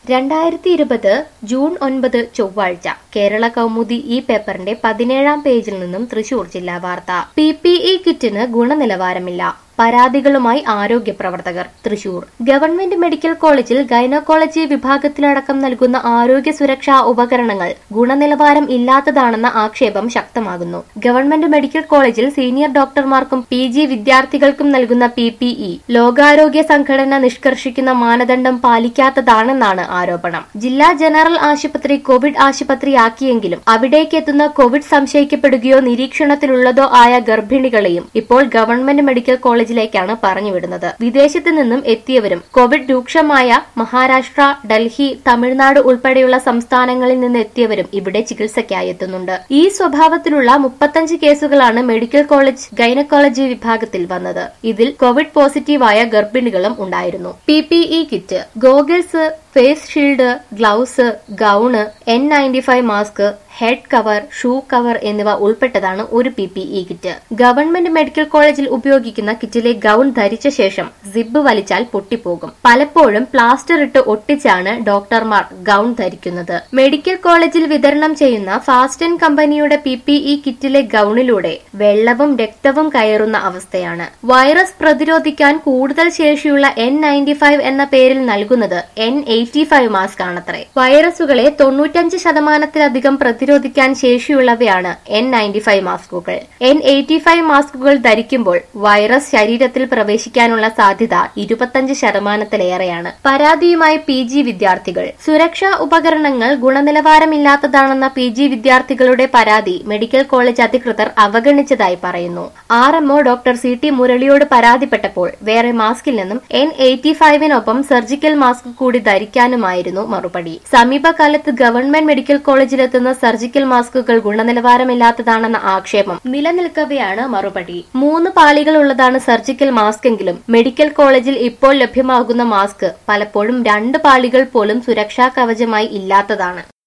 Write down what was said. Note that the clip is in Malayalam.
രണ്ടായിരത്തി ഇരുപത് ജൂൺ ഒൻപത് ചൊവ്വാഴ്ച കേരള കൗമുദി ഈ പേപ്പറിന്റെ പതിനേഴാം പേജിൽ നിന്നും തൃശൂർ ജില്ലാ വാർത്ത പി പി ഇ കിറ്റിന് ഗുണനിലവാരമില്ല പരാതികളുമായി ആരോഗ്യ പ്രവർത്തകർ തൃശൂർ ഗവൺമെന്റ് മെഡിക്കൽ കോളേജിൽ ഗൈനക്കോളജി വിഭാഗത്തിലടക്കം നൽകുന്ന ആരോഗ്യ സുരക്ഷാ ഉപകരണങ്ങൾ ഗുണനിലവാരം ഇല്ലാത്തതാണെന്ന ആക്ഷേപം ശക്തമാകുന്നു ഗവൺമെന്റ് മെഡിക്കൽ കോളേജിൽ സീനിയർ ഡോക്ടർമാർക്കും പി ജി വിദ്യാർത്ഥികൾക്കും നൽകുന്ന പി പി ഇ ലോകാരോഗ്യ സംഘടന നിഷ്കർഷിക്കുന്ന മാനദണ്ഡം പാലിക്കാത്തതാണെന്നാണ് ആരോപണം ജില്ലാ ജനറൽ ആശുപത്രി കോവിഡ് ആശുപത്രിയാക്കിയെങ്കിലും അവിടേക്ക് എത്തുന്ന കോവിഡ് സംശയിക്കപ്പെടുകയോ നിരീക്ഷണത്തിലുള്ളതോ ആയ ഗർഭിണികളെയും ഇപ്പോൾ ഗവൺമെന്റ് മെഡിക്കൽ കോളേജിലേക്കാണ് പറഞ്ഞുവിടുന്നത് വിദേശത്ത് നിന്നും എത്തിയവരും കോവിഡ് രൂക്ഷമായ മഹാരാഷ്ട്ര ഡൽഹി തമിഴ്നാട് ഉൾപ്പെടെയുള്ള സംസ്ഥാനങ്ങളിൽ നിന്ന് എത്തിയവരും ഇവിടെ ചികിത്സയ്ക്കായി എത്തുന്നുണ്ട് ഈ സ്വഭാവത്തിലുള്ള മുപ്പത്തഞ്ച് കേസുകളാണ് മെഡിക്കൽ കോളേജ് ഗൈനക്കോളജി വിഭാഗത്തിൽ വന്നത് ഇതിൽ കോവിഡ് പോസിറ്റീവായ ഗർഭിണികളും ഉണ്ടായിരുന്നു P P E kit goggles face shield gloves gown N ninety five mask head cover shoe cover എന്നിവ ഉൾപ്പെട്ടതാണ് ഒരു P P E kit government medical കോളേജിൽ ഉപയോഗിക്കുന്ന കിറ്റിലെ ഗൗൺ ധരിച്ച ശേഷം സിബ് വലിച്ചാൽ പൊട്ടിപ്പോകും പലപ്പോഴും പ്ലാസ്റ്റർ ഇട്ട് ഒട്ടിച്ചാണ് ഡോക്ടർമാർ ഗൗൺ ധരിക്കുന്നത് മെഡിക്കൽ കോളേജിൽ വിതരണം ചെയ്യുന്ന ഫാസ്റ്റൻ കമ്പനിയുടെ പി പി ഇ കിറ്റിലെ ഗൗണിലൂടെ വെള്ളവും രക്തവും കയറുന്ന അവസ്ഥയാണ് വൈറസ് പ്രതിരോധിക്കാൻ കൂടുതൽ ശേഷിയുള്ള എൻ നയൻറ്റി ഫൈവ് എന്ന പേരിൽ നൽകുന്നത് എൻ എയ്റ്റി ഫൈവ് മാസ്ക് ആണത്രേ വൈറസുകളെ തൊണ്ണൂറ്റഞ്ച് ശതമാനത്തിലധികം പ്രതിരോധിക്കാൻ ശേഷിയുള്ളവയാണ് എൻ നയൻറ്റി ഫൈവ് മാസ്കുകൾ എൻ എയ്റ്റി ഫൈവ് മാസ്കുകൾ ധരിക്കുമ്പോൾ വൈറസ് ശരീരത്തിൽ പ്രവേശിക്കാനുള്ള സാധ്യത ഇരുപത്തഞ്ച് ശതമാനത്തിലേറെയാണ് പരാതിയുമായി പി ജി വിദ്യാർത്ഥികൾ സുരക്ഷാ ഉപകരണങ്ങൾ ഗുണനിലവാരമില്ലാത്തതാണെന്ന പി ജി വിദ്യാർത്ഥികളുടെ പരാതി മെഡിക്കൽ കോളേജ് അധികൃതർ അവഗണിച്ചതായി പറയുന്നു R M O doctor C T മുരളിയോട് പരാതിപ്പെട്ടപ്പോൾ വേറെ മാസ്കിൽ നിന്നും എൻ എയ്റ്റി ഫൈവിനൊപ്പം സർജിക്കൽ മാസ്ക് കൂടി ധരിക്കാനുമായിരുന്നു മറുപടി സമീപകാലത്ത് ഗവൺമെന്റ് മെഡിക്കൽ കോളേജിലെത്തുന്ന സർജിക്കൽ മാസ്കുകൾ ഗുണനിലവാരമില്ലാത്തതാണെന്ന ആക്ഷേപം നിലനിൽക്കവെയാണ് മറുപടി മൂന്ന് പാളികൾ ഉള്ളതാണ് സർജിക്കൽ മാസ്ക് എങ്കിലും മെഡിക്കൽ കോളേജിൽ ഇപ്പോൾ ലഭ്യമാകുന്ന മാസ്ക് പലപ്പോഴും രണ്ട് പാളികൾ പോലും സുരക്ഷാ കവചമായി ഇല്ലാത്തതാണ്